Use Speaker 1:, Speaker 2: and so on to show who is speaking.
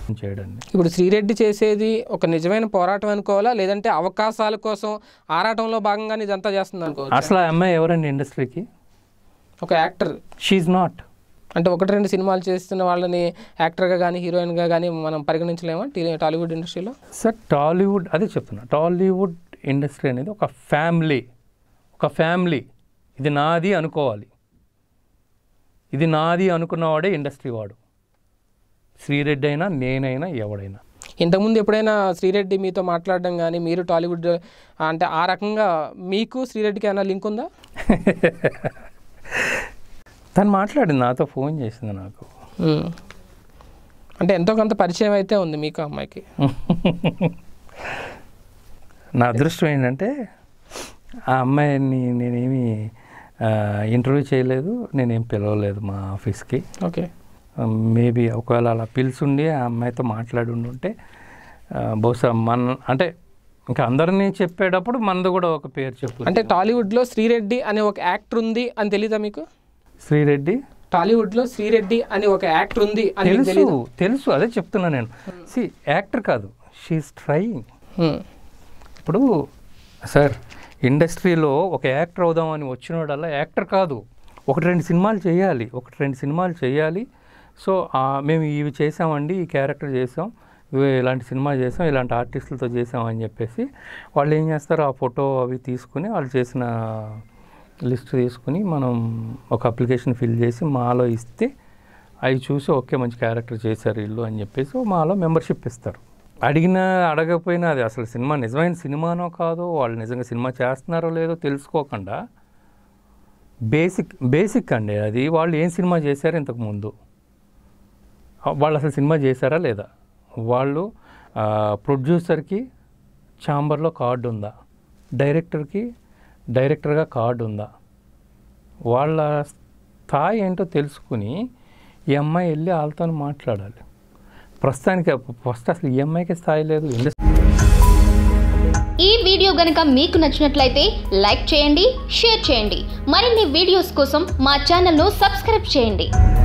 Speaker 1: చేయడండి
Speaker 2: ఇప్పుడు శ్రీరెడ్డి చేసేది ఒక నిజమైన పోరాటం అనుకోవాలా లేదంటే అవకాశాల కోసం ఆరాటంలో భాగంగానే ఇదంతా చేస్తుంది అనుకోవచ్చు
Speaker 1: అసలు ఆ అమ్మాయి ఎవరండి ఇండస్ట్రీకి
Speaker 2: ఒక యాక్టర్
Speaker 1: షీఈ్ నాట్
Speaker 2: అంటే ఒకటి రెండు సినిమాలు చేస్తున్న వాళ్ళని యాక్టర్గా కానీ హీరోయిన్గా కానీ మనం పరిగణించలేమా టీ- టాలీవుడ్ ఇండస్ట్రీలో
Speaker 1: సార్ టాలీవుడ్ అదే చెప్తున్నా టాలీవుడ్ ఇండస్ట్రీ అనేది ఒక ఫ్యామిలీ ఒక ఫ్యామిలీ ఇది నాది అనుకోవాలి ఇది నాది అనుకున్నవాడే ఇండస్ట్రీ వాడు శ్రీరెడ్డి అయినా నేనైనా ఎవడైనా
Speaker 2: ఇంతకుముందు ఎప్పుడైనా శ్రీరెడ్డి మీతో మాట్లాడడం కానీ మీరు టాలీవుడ్ అంటే ఆ రకంగా మీకు శ్రీరెడ్డికి ఏమైనా లింక్ ఉందా
Speaker 1: తను మాట్లాడింది నాతో ఫోన్ చేసింది నాకు
Speaker 2: ఉమ్. అంటే ఎంతో కొంత పరిచయం అయితే ఉంది మీకు ఆ అమ్మాయికి
Speaker 1: నా అదృష్టం ఏంటంటే ఆ అమ్మాయిని నేనేమి ఇంటర్వ్యూ చేయలేదు నేనేం పిలవలేదు మా ఆఫీస్కి
Speaker 2: ఓకే
Speaker 1: మేబీ ఒకవేళ అలా పిలుచుండి ఆ అమ్మాయితో మాట్లాడి ఉంటే బహుశా మన అంటే ఇంకా అందరినీ చెప్పేటప్పుడు మనది కూడా ఒక పేరు చెప్పు
Speaker 2: అంటే టాలీవుడ్లో శ్రీరెడ్డి అనే ఒక యాక్టర్ ఉంది అని తెలీదా మీకు
Speaker 1: శ్రీరెడ్డి
Speaker 2: టాలీవుడ్లో శ్రీరెడ్డి అనే ఒక యాక్టర్ ఉంది అని మీకు
Speaker 1: తెలుసు
Speaker 2: తెలీదా?
Speaker 1: తెలుసు అదే చెప్తున్నా నేను సి యాక్టర్ కాదు షీఈస్ ట్రైయింగ్
Speaker 2: ఉమ్.
Speaker 1: ఇప్పుడు సార్ ఇండస్ట్రీలో ఒక యాక్టర్ అవుదామని వచ్చినోడల్లా యాక్టర్ కాదు ఒకటి రెండు సినిమాలు చేయాలి ఒకటి రెండు సినిమాలు చేయాలి సో ఆ, మేము ఇవి చేసామండి ఈ క్యారెక్టర్ చేసాం ఇవి ఇలాంటి సినిమా చేసాం ఇలాంటి ఆర్టిస్టులతో చేసాం అని చెప్పేసి వాళ్ళు ఏం చేస్తారు ఆ ఫోటో అవి తీసుకుని వాళ్ళు చేసిన లిస్ట్ తీసుకుని మనం ఒక అప్లికేషన్ ఫిల్ చేసి మాలో ఇస్తే అవి చూసి ఓకే మంచి క్యారెక్టర్ చేశారు వీళ్ళు అని చెప్పేసి మాలో మెంబర్షిప్ ఇస్తారు అడిగినా అడగకపోయినా అది అసలు సినిమా నిజమైన సినిమానో కాదో వాళ్ళు నిజంగా సినిమా చేస్తున్నారో లేదో తెలుసుకోకుండా బేసిక్ బేసిక్ అండి అది వాళ్ళు ఏం సినిమా చేశారు ఇంతకు ముందు ఆ, వాళ్ళు అసలు సినిమా చేశారా లేదా వాళ్ళు ఆ, ప్రొడ్యూసర్కి ఛాంబర్లో కార్డు ఉందా డైరెక్టర్కి డైరెక్టర్గా కార్డు ఉందా వాళ్ళ స్థాయి ఏంటో తెలుసుకుని ఈ అమ్మాయి వెళ్ళి వాళ్ళతో మాట్లాడాలి ప్రస్తుతానికి ఫస్ట్ అసలు ఈ అమ్మాయికి స్థాయి లేదు ఇండస్ట్రీ
Speaker 3: ఈ వీడియో గనుక మీకు నచ్చినట్లయితే లైక్ చేయండి షేర్ చేయండి మరిన్ని వీడియోస్ కోసం మా ఛానల్ను సబ్స్క్రైబ్ చేయండి